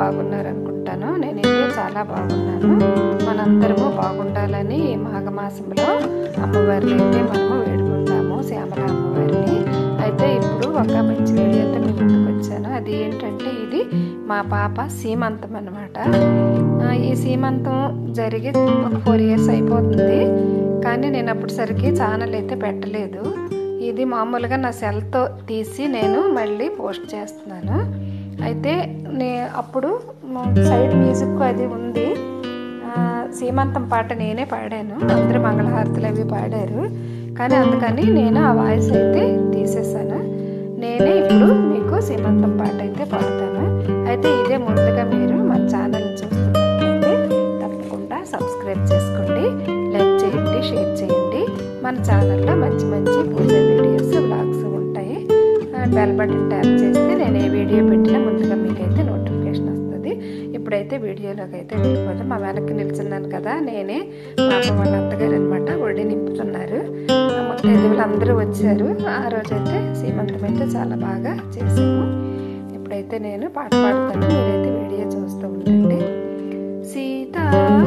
బాగున్నారు అనుకుంటాను నేనైతే చాలా బాగున్నాను మనందరము బాగుండాలని ఈ మాఘమాసంలో అమ్మవారిని అయితే మనము వేడుకుంటాము శ్యామల అమ్మవారిని అయితే ఇప్పుడు ఒక మంచి వీడియోతో మీ ముందుకు వచ్చాను అది ఏంటంటే ఇది మా పాప సీమంతం అనమాట ఈ సీమంతం జరిగి ఒక ఫోర్ ఇయర్స్ అయిపోతుంది కానీ నేను అప్పుడు సరికి ఛానల్ అయితే పెట్టలేదు ఇది మామూలుగా నా సెల్తో తీసి నేను మళ్ళీ పోస్ట్ చేస్తున్నాను అయితే నే అప్పుడు సైడ్ మ్యూజిక్ అది ఉంది ఆ, సీమంతం పాట నేనే పాడాను అందరూ మంగళహారతులు అవి పాడారు కానీ అందుకని నేను ఆ వాయిస్ అయితే తీసేసాను నేనే ఇప్పుడు మీకు సీమంతం పాట అయితే పాడతాను అయితే ఇదే ముందుగా మీరు మన ఛానల్ చూస్తున్నట్లయితే తప్పకుండా సబ్స్క్రైబ్ చేసుకోండి లైక్ చేయండి షేర్ చేయండి మన ఛానల్లో మంచి మంచి పూజ వీడియోస్ వ్లాగ్స్ ఉంటాయి ఆ, బెల్ బటన్ ట్యాప్ చేస్తే నేను ఏ వీడియో పెట్టినా ముందుగా మీకైతే నోటిఫికేషన్ వస్తుంది ఇప్పుడైతే వీడియోలోకి అయితే వెళ్ళిపోతాం మా వెనక్కి నిల్చున్నాను కదా నేనే పాప వాళ్ళ అత్తగారు అనమాట ఒడి నింపుతున్నారు ఆ ముత్తైదువులు అందరూ వచ్చారు ఆ రోజైతే సీమంతం అయితే చాలా బాగా చేసాము ఇప్పుడైతే నేను పాట పాడతాను మీరైతే వీడియో చూస్తూ ఉండండి సీతా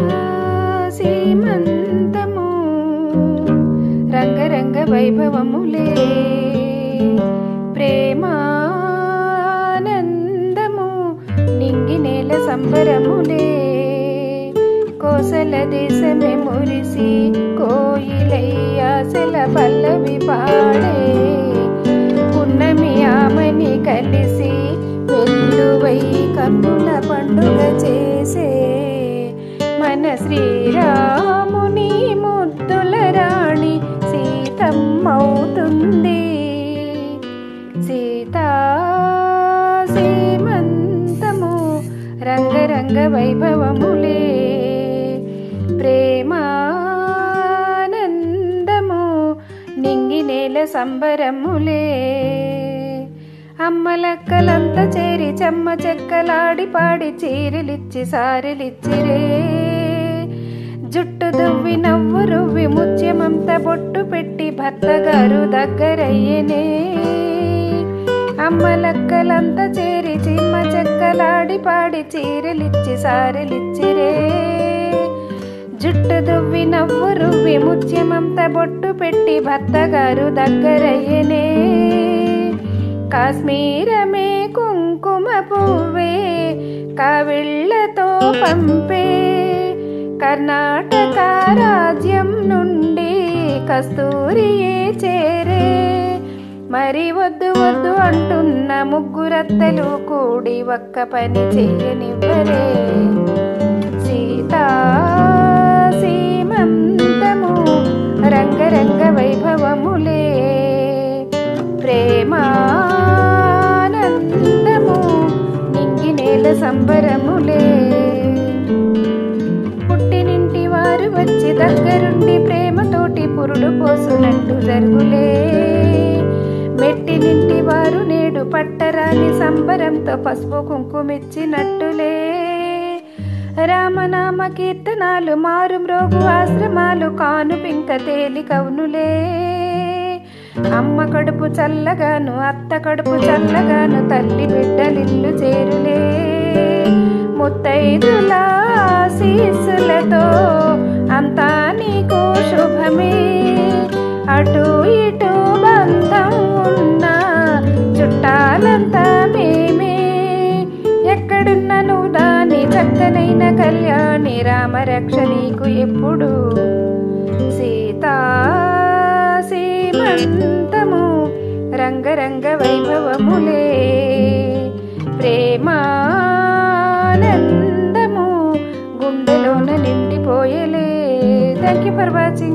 సీమంతము రంగరంగ వైభవములే ప్రేమానందము నింగి నేల సంబరములే కోసల దేశమే మురిసి కోయిలయ్యాసల పల్లవి పాడే పున్నమి ఆమని కలిసి వెల్లువై కన్నుల పండుగ చేసే మన శ్రీరాముని ముద్దుల రాణి సీతమ్మవుతుంది సీతా సీమంతము రంగరంగ వైభవములే ప్రేమానందము నింగి నేల సంబరములే అమ్మలక్కలంతా చేరి చెమ్మ చెక్కలాడి పాడి చీరలిచ్చి సారెలిచ్చిరే జుట్టు దువ్వి నవ్వు రువ్వి ముత్యమంత బొట్టు పెట్టి భర్తగారు దగ్గరయ్యనే అమ్మలక్కలంతా చేరి చిమ్మ చెక్కలాడి పాడి చీరలిచ్చి సారెలిచ్చిరే జుట్టు దువ్వి నవ్వు రువ్వి ముత్యమంత బొట్టు పెట్టి భర్తగారు దగ్గరయ్యనే కాశ్మీరమే కుంకుమ పువ్వే కవిళ్ళతో పంపే కర్ణాటక రాజ్యం నుండి కస్తూరియే చేరే మరి వద్దు వద్దు అంటున్న ముగ్గురత్తలు కూడి ఒక్క పని చెయ్యనివ్వరే సీతా సీమంతము రంగరంగ వైభవములే ప్రేమానందము నింగి నేల సంబరములే పుట్టినింటి వారు వచ్చి దగ్గరుండి ప్రేమతోటి పురుడు పోసునట్టు జరుగులే మెట్టినింటి వారు నేడు పట్టరాని సంబరంతో పసుపు కుంకుమిచ్చినట్టులే రామనామ కీర్తనాలు మారు మ్రోగు ఆశ్రమాలు కాను పింక తేలికవునులే అమ్మ కడుపు చల్లగాను అత్త కడుపు చల్లగాను తల్లి బిడ్డలిల్లు చేరులే ముత్తైదుల ఆశీస్సులతో అంతా నీకు శుభమే అటు ఇటు బంధం ఉన్న చుట్టాలంతా మేమే ఎక్కడున్న నువ్వు దాని చక్కనైన కళ్యాణి రామరక్ష నీకు ఎప్పుడు సీతా సీమంతము రంగరంగ వైభవములే ప్రేమానందము గుండెలోన నిండిపోయలే థ్యాంక్ యూ ఫర్ వాచింగ్